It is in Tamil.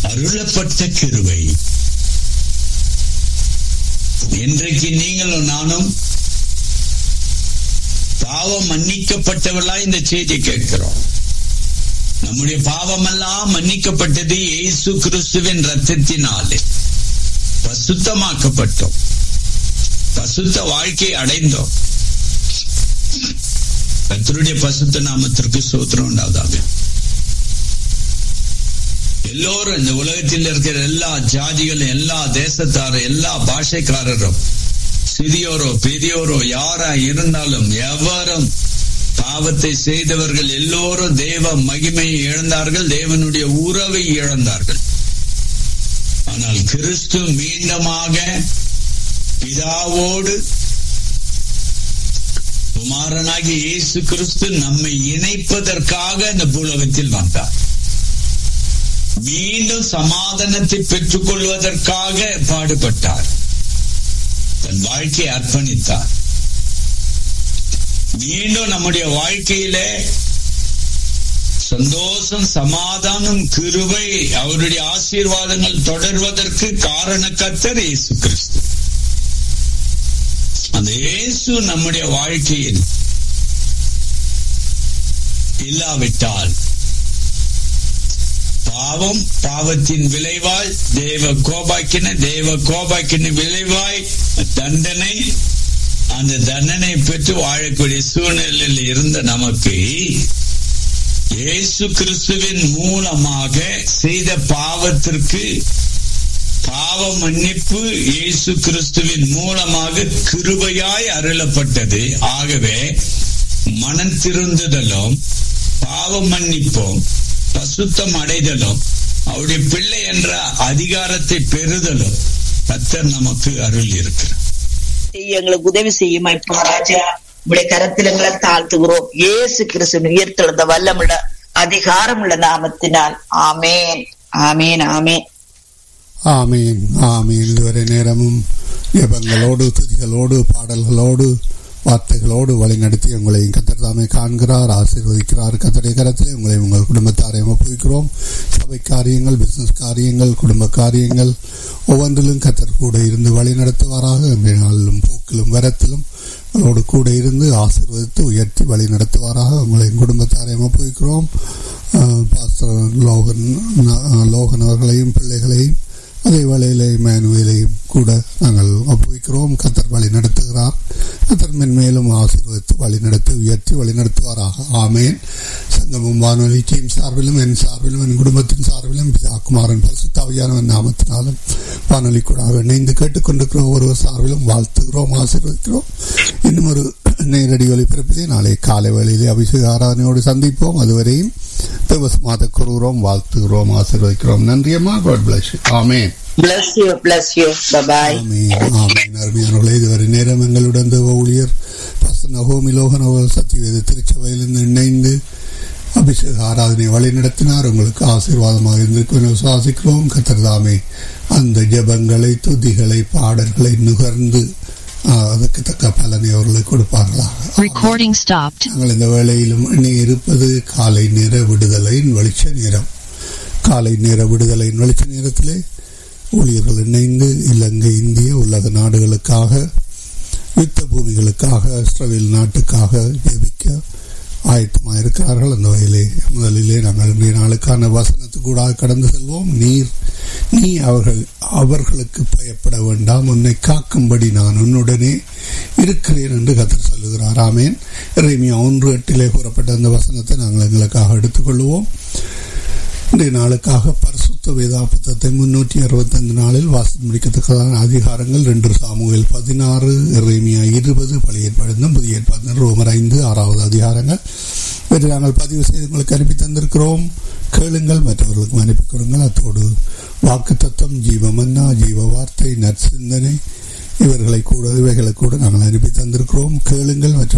அருளப்பட்ட கிருவை இன்றைக்கு நீங்களும் நானும் பாவம் மன்னிக்கப்பட்டவர்களா இந்த செய்தி கேட்கிறோம் நம்முடைய பாவமெல்லாம் மன்னிக்கப்பட்டது இயேசு கிறிஸ்துவின் ரத்தத்தினாலே பசுத்தமாக்கப்பட்டோம் பசுத்த வாழ்க்கை அடைந்தோம் கத்தருடைய பசுத்த நாமத்திற்கு சோத்திரம் உண்டாதாக எல்லோரும் இந்த உலகத்தில் இருக்கிற எல்லா ஜாதிகளும் எல்லா தேசத்தாரும் எல்லா பாஷைக்காரரும் சிறியோரோ பெரியோரோ யாரா இருந்தாலும் எவரும் பாவத்தை செய்தவர்கள் எல்லோரும் தேவ மகிமையை இழந்தார்கள் தேவனுடைய உறவை இழந்தார்கள் ஆனால் கிறிஸ்து மீண்டுமாக பிதாவோடு குமாரனாகி இயேசு கிறிஸ்து நம்மை இணைப்பதற்காக இந்த பூலகத்தில் வந்தார் மீண்டும் சமாதானத்தை பெற்றுக் கொள்வதற்காக பாடுபட்டார் தன் வாழ்க்கையை அர்ப்பணித்தார் மீண்டும் நம்முடைய வாழ்க்கையிலே சந்தோஷம் சமாதானம் கிருவை அவருடைய ஆசீர்வாதங்கள் தொடர்வதற்கு காரண கத்தர் இயேசு கிறிஸ்து அந்த இயேசு நம்முடைய வாழ்க்கையில் இல்லாவிட்டால் பாவம் பாவத்தின் விளைவாய் தேவ கோபாக்கின தேவ கோபாக்கின விளைவாய் தண்டனை அந்த தண்டனை பெற்று வாழக்கூடிய சூழ்நிலையில் இருந்த நமக்கு இயேசு கிறிஸ்துவின் மூலமாக செய்த பாவத்திற்கு பாவ மன்னிப்பு இயேசு கிறிஸ்துவின் மூலமாக கிருபையாய் அருளப்பட்டது ஆகவே மனம் திருந்துதலும் பாவ மன்னிப்பும் பசுத்தம் அடைதலும் அவருடைய பிள்ளை என்ற அதிகாரத்தை பெறுதலும் கத்தர் நமக்கு அருள் இருக்கிறார் எங்களுக்கு உதவி செய்யுமா இப்போ ராஜா உடைய கரத்தில் எங்களை தாழ்த்துகிறோம் இயேசு கிறிஸ்து உயர்த்தெழுந்த வல்லமுள்ள அதிகாரமுள்ள நாமத்தினால் ஆமேன் ஆமேன் ஆமேன் ஆமீன் ஆமீன் இதுவரை நேரமும் ஜபங்களோடு துதிகளோடு பாடல்களோடு வார்த்தைகளோடு வழிநடத்தி உங்களையும் கத்தர் தாமே காண்கிறார் ஆசீர்வதிக்கிறார் கத்தரை கரத்திலே உங்களை உங்கள் குடும்பத்தாரையும் ஒப்புவிக்கிறோம் சபை காரியங்கள் பிசினஸ் காரியங்கள் குடும்ப காரியங்கள் ஒவ்வொன்றிலும் கத்தர் கூட இருந்து வழி நடத்துவாராக இன்றைய நாளிலும் போக்கிலும் வரத்திலும் உங்களோடு கூட இருந்து ஆசீர்வதித்து உயர்த்தி வழி நடத்துவாராக உங்களையும் குடும்பத்தாரையும் ஒப்புவிக்கிறோம் பாஸ்டர் லோகன் லோகன் அவர்களையும் பிள்ளைகளையும் அதே வேளையிலே மேனுவேலையும் கூட நாங்கள் ஒப்புவிக்கிறோம் கத்தர் வழி நடத்துகிறார் கத்தர் மென்மேலும் ஆசீர்வதித்து வழி நடத்தி உயர்த்தி வழி நடத்துவாராக ஆமேன் சங்கமும் வானொலி டீம் சார்பிலும் என் சார்பிலும் என் குடும்பத்தின் சார்பிலும் பிதாகுமாரன் பரிசுத்தாவியானவன் நாமத்தினாலும் வானொலி கூட இணைந்து கேட்டுக்கொண்டிருக்கிற ஒருவர் சார்பிலும் வாழ்த்துகிறோம் ஆசீர்வதிக்கிறோம் இன்னும் ஒரு நேரடி ஒலிபரப்பிலே நாளை காலை வேளையிலே அபிஷேக ஆராதனையோடு சந்திப்போம் அதுவரையும் தேவசமாத கூறுகிறோம் வாழ்த்துகிறோம் ஆசீர்வதிக்கிறோம் நன்றியம்மா God bless amen bless you bless you bye bye ஆமீன் ஆமீன் அருமையானவர்களே இதுவரை நேரம் எங்களுடன் தேவ ஊழியர் பசன் நகோமி லோகன் அவர்கள் சத்தியவேத திருச்சபையிலிருந்து இணைந்து அபிஷேக ஆராதனை வழி நடத்தினார் உங்களுக்கு ஆசீர்வாதமாக இருந்திருக்கும் விசுவாசிக்கிறோம் கத்தர்தாமே அந்த ஜபங்களை துதிகளை பாடல்களை நுகர்ந்து அதுக்கு தக்க பலனை அவர்களுக்கு கொடுப்பார்களாக Recording stopped. நாங்கள் இந்த வேளையிலும் இனி இருப்பது காலை நேர விடுதலையின் வெளிச்ச நேரம் காலை நேர விடுதலையின் வெளிச்ச நேரத்திலே ஊழியர்கள் இணைந்து இலங்கை இந்திய உலக நாடுகளுக்காக யுத்த பூமிகளுக்காக இஸ்ரேல் நாட்டுக்காக ஜெபிக்க ஆயத்தமாக இருக்கிறார்கள் அந்த வகையிலே முதலிலே நாங்கள் இன்றைய நாளுக்கான வசனத்துக்கூடாக கடந்து செல்வோம் நீர் நீ அவர்கள் அவர்களுக்கு பயப்பட வேண்டாம் உன்னை காக்கும்படி நான் உன்னுடனே இருக்கிறேன் என்று கத்தர் சொல்லுகிறார் ஆமேன் இறைமையா ஒன்று எட்டிலே கூறப்பட்ட அந்த வசனத்தை நாங்கள் எங்களுக்காக எடுத்துக்கொள்வோம் இன்றைய நாளுக்காக பரிசுத்த வேதா புத்தகத்தை முன்னூற்றி அறுபத்தைந்து நாளில் வாசல் முடிக்கத்தக்கதான அதிகாரங்கள் ரெண்டு சாமுவேல் பதினாறு இறைமையா இருபது பழைய ஏற்பாடு புதிய ஏற்பாடு ரோமர் ஐந்து ஆறாவது அதிகாரங்கள் இவற்றை நாங்கள் பதிவு செய்து உங்களுக்கு அனுப்பி தந்திருக்கிறோம் கேளுங்கள் மற்றவர்களுக்கு அனுப்பி கொடுங்கள் அத்தோடு வாக்கு தத்துவம் ஜீவமன்னா ஜீவ வார்த்தை நற்சிந்தனை இவர்களை கூட இவைகளை கூட நாங்கள் அனுப்பி தந்திருக்கிறோம் கேளுங்கள் மற்ற